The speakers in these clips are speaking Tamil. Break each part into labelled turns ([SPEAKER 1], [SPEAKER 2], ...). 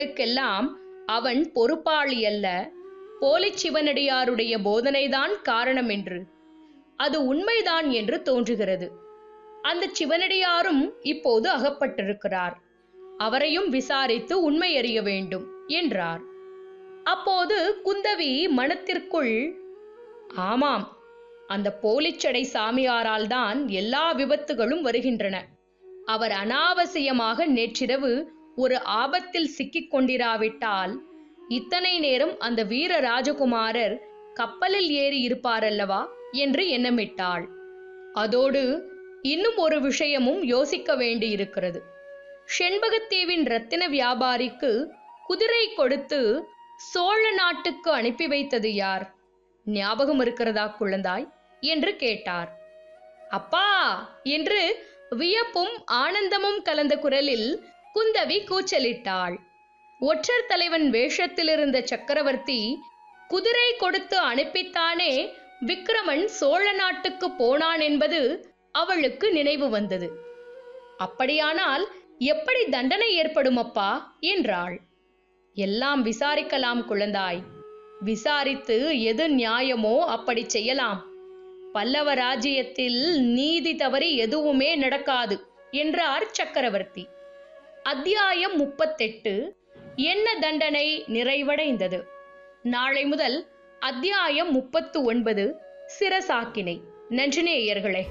[SPEAKER 1] குற்றங்களுக்கெல்லாம் அவன் பொறுப்பாளி அல்ல போலிச் சிவனடியாருடைய போதனைதான் காரணம் என்று அது உண்மைதான் என்று தோன்றுகிறது அந்த சிவனடியாரும் இப்போது அகப்பட்டிருக்கிறார் அவரையும் விசாரித்து உண்மை அறிய வேண்டும் என்றார் அப்போது குந்தவி மனத்திற்குள் ஆமாம் அந்த போலிச்சடை சாமியாரால் தான் எல்லா விபத்துகளும் வருகின்றன அவர் அனாவசியமாக நேற்றிரவு ஒரு ஆபத்தில் சிக்கிக் கொண்டிராவிட்டால் இத்தனை நேரம் அந்த வீர ராஜகுமாரர் கப்பலில் ஏறி இருப்பாரல்லவா என்று எண்ணமிட்டாள் அதோடு இன்னும் ஒரு விஷயமும் யோசிக்க வேண்டியிருக்கிறது செண்பகத்தீவின் ரத்தின வியாபாரிக்கு குதிரை கொடுத்து சோழ நாட்டுக்கு அனுப்பி வைத்தது யார் ஞாபகம் இருக்கிறதா குழந்தாய் என்று கேட்டார் அப்பா என்று வியப்பும் ஆனந்தமும் கலந்த குரலில் குந்தவி கூச்சலிட்டாள் ஒற்றர் தலைவன் வேஷத்தில் இருந்த சக்கரவர்த்தி குதிரை கொடுத்து அனுப்பித்தானே விக்கிரமன் சோழ நாட்டுக்கு போனான் என்பது அவளுக்கு நினைவு வந்தது அப்படியானால் எப்படி தண்டனை ஏற்படும் அப்பா என்றாள் எல்லாம் விசாரிக்கலாம் குழந்தாய் விசாரித்து எது நியாயமோ அப்படி செய்யலாம் பல்லவ ராஜ்யத்தில் நீதி தவறி எதுவுமே நடக்காது என்றார் சக்கரவர்த்தி அத்தியாயம் முப்பத்தெட்டு என்ன தண்டனை நிறைவடைந்தது நாளை முதல் அத்தியாயம் முப்பத்து ஒன்பது சிரசாக்கினை நன்றி நேயர்களே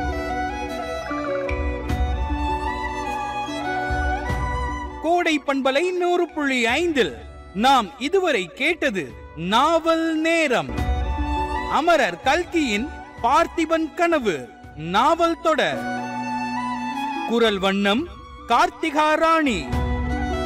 [SPEAKER 2] கோடை பண்பலை நூறு புள்ளி ஐந்தில் நாம் இதுவரை கேட்டது நாவல் நேரம் அமரர் கல்கியின் பார்த்திபன் கனவு நாவல் தொடர் குரல் வண்ணம் கார்த்திகா ராணி